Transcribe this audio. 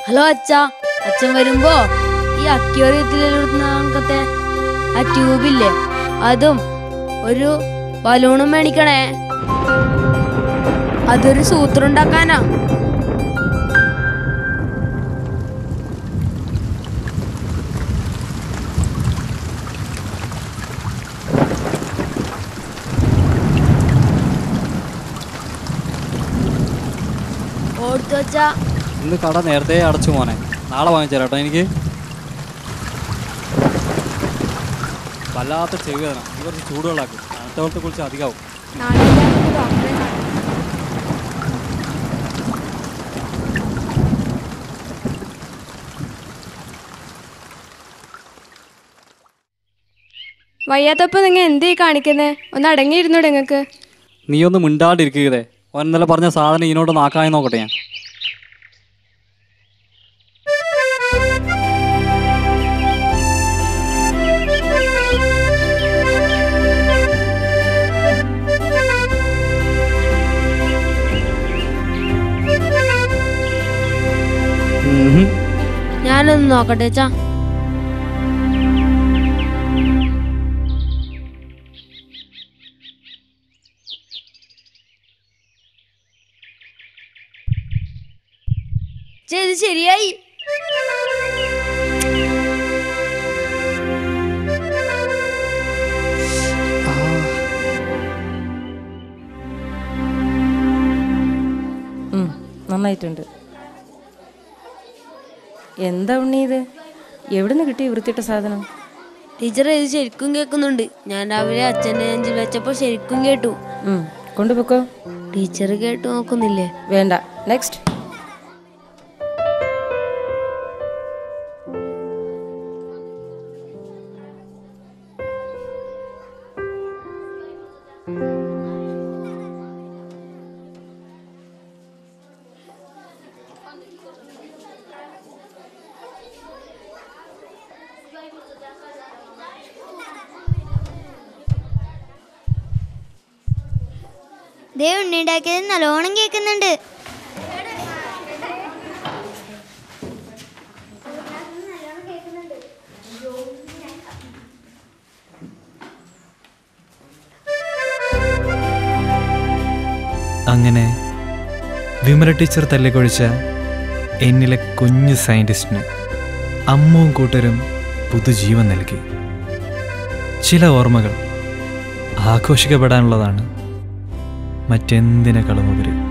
Hello അച്ഛ അച്ഛൻ വരുമ്പോ ഈ അക്യോറിയത്തിലിരുന്നത്തെ ആ ട്യൂബില്ലേ അതും ഒരു ബലൂണും മേടിക്കണേ അതൊരു സൂത്രം ഉണ്ടാക്കാനാ ഓർത്തു വച്ചാ ഇന്ന് കട നേരത്തെ അടച്ചു മോനെ നാളെ വാങ്ങിച്ചു തരാം കേട്ടോ എനിക്ക് വല്ലാത്ത ചെവി വേദന ഈ കുറച്ച് ചൂടുവെള്ളാക്കും തണുത്ത വെള്ളത്തെ കുറിച്ച് അധികമാവും നാളെ നമുക്ക് ഡോക്ടറെ കാണാം വയ്യാത്തപ്പോ നിങ്ങൾ എന്തേ കാണിക്കുന്നേ ഒന്ന് അടങ്ങിയിരുന്നൂടെ നിങ്ങക്ക് നീ ഒന്ന് മിണ്ടാണ്ടിരിക്കുകതേ ഓൻ ഇന്നലെ പറഞ്ഞ സാധനം ഇതിനോട് നാക്കായി നോക്കട്ടെ ഞാൻ ഉം. ഞാനൊന്ന് നോക്കട്ടെ അച്ഛാ ഛെ, ഇത് ശരിയായി ഉം, നന്നായിട്ടുണ്ട് എന്താ ഉണ്ണി ഇത് എവിടുന്ന് കിട്ടി ഈ വൃത്തിയിട്ട സാധനം ടീച്ചർ ഇത് ശരിക്കും കേൾക്കുന്നുണ്ട് ഞാൻ രാവിലെ അച്ഛൻ്റെ നെഞ്ചിൽ വെച്ചപ്പോൾ ശരിക്കും കേട്ടു ഉം, കൊണ്ടുപോക്കോ ടീച്ചർ കേട്ടു നോക്കുന്നില്ലേ വേണ്ട നെക്സ്റ്റ് ദേ ഉണ്ണിണ്ടാക്കിയത് നല്ലോണം കേൾക്കുന്നുണ്ട് അങ്ങനെ വിമല ടീച്ചർ തല്ലിക്കൊഴിച്ച എന്നിലെ കുഞ്ഞു സയൻറ്റിസ്റ്റിന് അമ്മുവും കൂട്ടരും പുതുജീവൻ നൽകി ചില ഓർമ്മകൾ ആഘോഷിക്കപ്പെടാനുള്ളതാണ് മറ്റെന്തിനേക്കാളും ഉപരി